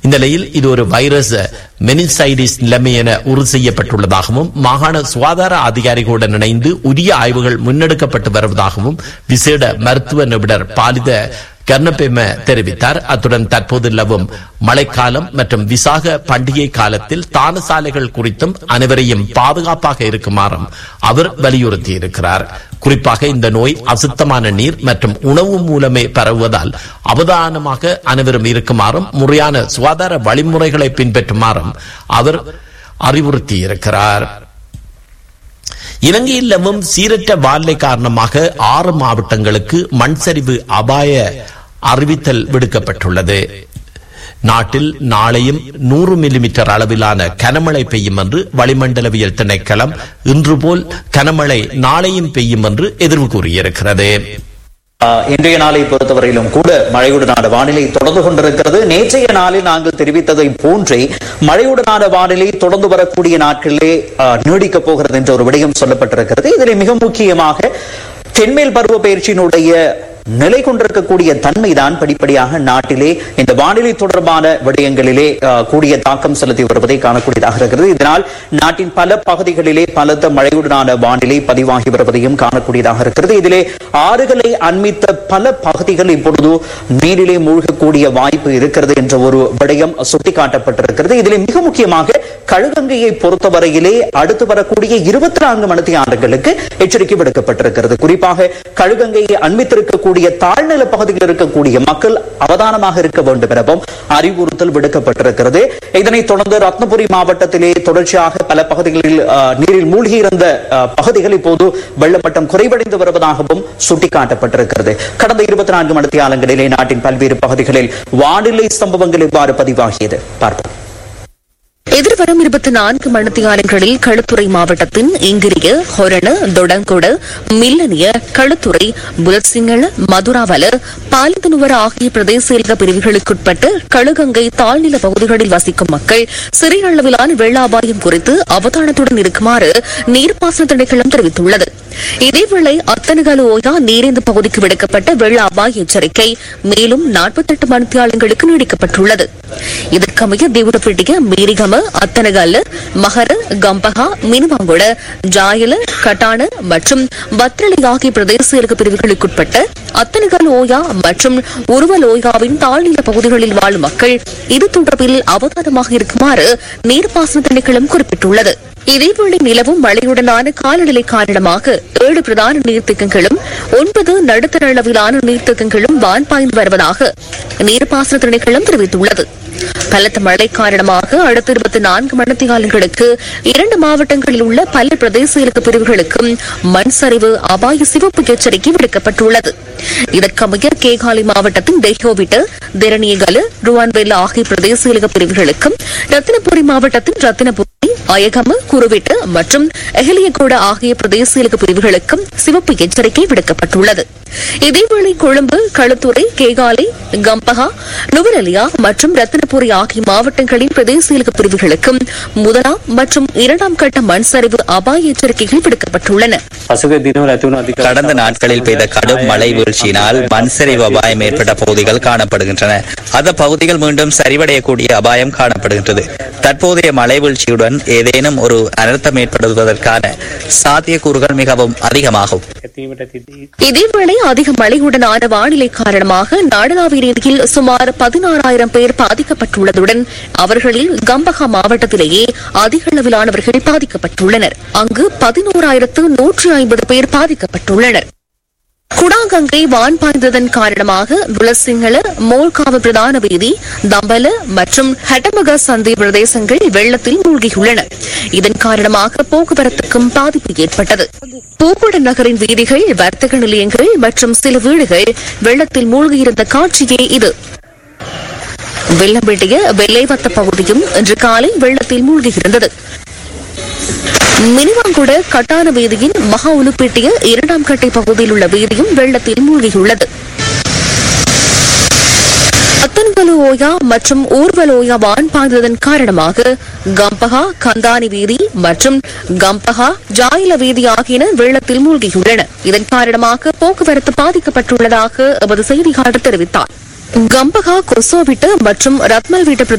இந்த நிலையில் இது ஒரு வைரஸ் மெனிசைடிஸ் நிலைமை என உறுதி செய்யப்பட்டுள்ளதாகவும் மாகாண சுகாதார அதிகாரிகளுடன் இணைந்து உரிய ஆய்வுகள் முன்னெடுக்கப்பட்டு வருவதாகவும் விசேட மருத்துவ நிபுணர் பாலித கர்ணபெம தெரிவித்தார் அத்துடன் தற்போது நிலவும் மழைக்காலம் மற்றும் விசாக பண்டிகை காலத்தில் தான சாலைகள் குறித்தும் அனைவரையும் பாதுகாப்பாக இருக்குமாறும் அவர் வலியுறுத்தியிருக்கிறார் குறிப்பாக இந்த நோய் அசுத்தமான நீர் மற்றும் உணவு மூலமே பரவுவதால் அவதானமாக அனைவரும் இருக்குமாறும் முறையான சுகாதார வழிமுறைகளை பின்பற்றுமாறும் அவர் அறிவுறுத்தியிருக்கிறார் இலங்கையில் நிலவும் சீரற்ற வானிலை காரணமாக ஆறு மாவட்டங்களுக்கு மண் சரிவு அபாய அறிவித்தல் விடுக்கப்பட்டுள்ளது நாட்டில் நாளையும் நூறு மில்லிமீட்டர் அளவிலான கனமழை பெய்யும் என்று வளிமண்டலவியல் திணைக்களம் இன்று போல் கனமழை நாளையும் பெய்யும் என்று எதிர்வு கூறியிருக்கிறது ஆஹ், இன்றைய நாளை பொறுத்தவரையிலும் கூட மழையுடனான வானிலை தொடர்ந்து கொண்டிருக்கிறது நேற்றைய நாளில் நாங்கள் தெரிவித்ததை போன்றே மழையுடனான வானிலை தொடர்ந்து வரக்கூடிய நாட்களிலே ஆஹ், நீடிக்கப் போகிறது என்ற ஒரு விடயம் சொல்லப்பட்டிருக்கிறது இதில் மிக முக்கியமாக தென்மேல் பருவ பயிற்சியினுடைய நிலை கொண்டிருக்கக்கூடிய தன்மைதான் படிப்படியாக நாட்டிலே இந்த வானிலை தொடர்பான விடயங்களிலே ஆஹ், கூடிய தாக்கம் செலுத்தி வருவதை காணக்கூடியதாக இருக்கிறது இதனால் நாட்டின் பல பகுதிகளிலே பலத்த மழையுடனான வானிலை பதிவாகி வருவதையும் காணக்கூடியதாக இருக்கிறது இதிலே ஆறுகளை அண்மித்த பல பகுதிகள் இப்பொழுது நீரிலே மூழ்கக்கூடிய வாய்ப்பு இருக்கிறது என்ற ஒரு விடயம் சுட்டிக்காட்டப்பட்டிருக்கிறது இதிலே மிக முக்கியமாக கழுகங்கையை பொறுத்தவரையிலே அடுத்து வரக்கூடிய இருபத்தி நான்கு மணி ஆண்டுகளுக்கு எச்சரிக்கை விடுக்கப்பட்டிருக்கிறது குறிப்பாக கழுகங்கையை அண்மித்திருக்கக்கூடிய தாழ்நில பகுதியில் இருக்கக்கூடிய மக்கள் அவதானமாக இருக்க வேண்டும் எனவும் அறிவுறுத்தல் விடுக்கப்பட்டிருக்கிறது இதனைத் தொடர்ந்து ரத்னபுரி மாவட்டத்திலே தொடர்ச்சியாக பல பகுதிகளில் ஆஹ், நீரில் மூழ்கியிருந்த ஆஹ், பகுதிகள் இப்போது வெள்ளமட்டம் குறைவடைந்து வருவதாகவும் சுட்டிக்காட்டப்பட்டிருக்கிறது கடந்த இருபத்தி நான்கு மணித்தியாலங்களிலே நாட்டின் பல்வேறு பகுதிகளில் வானிலை சம்பவங்கள் எவ்வாறு பதிவாகியது பார்ப்போம் எதிர்வரும் இருபத்தி நான்கு மணித்தியாலங்களில் களுத்துறை மாவட்டத்தின் இங்கிரிய ஹொரண தொடங்கொட மில்லனிய களுத்துறை புலத்சிங்கள மதுராவல பாலிதனுவர ஆகிய பிரதேச செயலக பிரிவுகளுக்குட்பட்ட களுகங்கை தாழ்நில பகுதிகளில் வசிக்கும் மக்கள் சிறிய அளவிலான வெள்ள அபாயம் குறித்து அவதானத்துடன் இருக்குமாறு நீர்ப்பாசன திணைக்களம் தெரிவித்துள்ளது இதேவேளை அத்தனகலு ஓயா நீரேந்து பகுதிக்கு விடுக்கப்பட்ட வெள்ள அபாய எச்சரிக்கை மேலும் நாற்பத்தெட்டு மணித்தியாலங்களுக்கு நீடிக்கப்பட்டுள்ளது இதற்கமைய தேவரப்பட்டிய மீரிகம அத்தனகல்ல மகர கம்பகா மினுவாங்குட ஜாயல கட்டான மற்றும் பத்ரலி ஆகிய பிரதேச செயலக பிரிவுகளுக்குட்பட்ட அத்தனகல் ஓயா மற்றும் உருவல் ஓயாவின் தாழ்நில பகுதிகளில் வாழும் மக்கள் இது தொடர்பில் அவதானமாக இருக்குமாறு நீர்ப்பாசன திணைக்களம் குறிப்பிட்டுள்ளது இதேவேளை நிலவும் மழையுடனான காலநிலை காரணமாக ஏழு பிரதான நீர்த்தேக்கங்களும் ஒன்பது நடுத்தர அளவிலான நீர்த்தேக்கங்களும் வான் பாய்ந்து வருவதாக நீர்ப்பாசன திணைக்களம் தெரிவித்துள்ளது பலத்த மழை காரணமாக அடுத்த இருபத்தி நான்கு மணித்தியாலங்களுக்கு இரண்டு மாவட்டங்களில் உள்ள பல பிரதேச செயலக பிரிவுகளுக்கும் மண் சரிவு அபாய சிவப்பு எச்சரிக்கை விடுக்கப்பட்டுள்ளது இதற்கமைய கேகாலி மாவட்டத்தின் டெஹோவிட்டு திரணியகலு ருவான்வெல்ல ஆகிய பிரதேச செயலக பிரிவுகளுக்கும் ரத்தினபுரி மாவட்டத்தின் ரத்தினபுரி அயகம குருவிட்டு மற்றும் எஹலியகோட ஆகிய பிரதேச செயலக பிரிவுகளுக்கும் சிவப்பு எச்சரிக்கை விடுக்கப்பட்டுள்ளது இதேவேளை கொழும்பு களுத்துறை கேகாலை கம்பஹா நுவரெலியா மற்றும் ரத்தினபுரி ஆகிய மாவட்டங்களின் பிரதேச செயலக பிரிவுகளுக்கும் முதலாம் மற்றும் இரண்டாம் கட்ட மண் சரிவு அபாய எச்சரிக்கைகள் விடுக்கப்பட்டுள்ளன පසුගිය දිනවල ඇති වුණු අධික கடந்த நாட்களில் பெய்த கடும் மழை வீழ்ச்சியினால் மண் சரிவு அபாயம் ஏற்பட்ட பகுதிகள் காணப்படுகின்றன அந்த பகுதிகள் மீண்டும் சரிவடையக்கூடிய அபாயம் காணப்படுகின்றது தற்போதைய மழை வீழ்ச்சியுடன் ஏதேனும் ஒரு அனர்த்தம் ஏற்படுவதற்கான சாத்தியக்கூறுகள் மிகவும் அதிகமாகும் ඇතිවීමට තිදී இதேவேளை அதிக மழையுடனான வானிலை காரணமாக நாடளாவிய ரீதியில் சுமார் பதினாறாயிரம் பேர் பாதிக்கப்பட்டுள்ளதுடன் அவர்களில் கம்பஹா மாவட்டத்திலேயே அதிக அளவிலானவர்கள் பாதிக்கப்பட்டுள்ளனர் அங்கு பதினோராயிரத்து நூற்றி ஐம்பது பேர் பாதிக்கப்பட்டுள்ளனர் குடாகங்கை வான் பாய்ந்ததன் காரணமாக துளசிங்கள மோல்காவ பிரதான வீதி தம்பல மற்றும் ஹட்டமக சந்தை பிரதேசங்கள் வெள்ளத்தில் மூழ்கியுள்ளன இதன் காரணமாக போக்குவரத்துக்கும் பாதிப்பு ஏற்பட்டது பூக்கோட நகரின் வீதிகள் வர்த்தக நிலையங்கள் மற்றும் சில வீடுகள் வெள்ளத்தில் மூழ்கியிருந்த காட்சியே இது வெள்ளம்பெட்டிய வெள்ளைவத்த பகுதியும் இன்று காலை வெள்ளத்தில் மூழ்கியிருந்தது மினிவாங்குட கட்டான வீதியின் மகா உலுப்பேட்டிய இரண்டாம் கட்டை பகுதியில் உள்ள வீதியும் வெள்ளத்தில் மூழ்கியுள்ளது அத்தன்கலு ஓயா மற்றும் ஊர்வல் ஓயா வான் பாய்ந்ததன் காரணமாக கம்பஹா கந்தானி வீதி மற்றும் கம்பஹா ஜாயில வீதி ஆகியன வெள்ளத்தில் மூழ்கியுள்ளன இதன் காரணமாக போக்குவரத்து பாதிக்கப்பட்டுள்ளதாக எமது செய்தியாளர் தெரிவித்தார் கம்பஹா கொசோவிட்டு மற்றும் ரத்மல் வீட்டு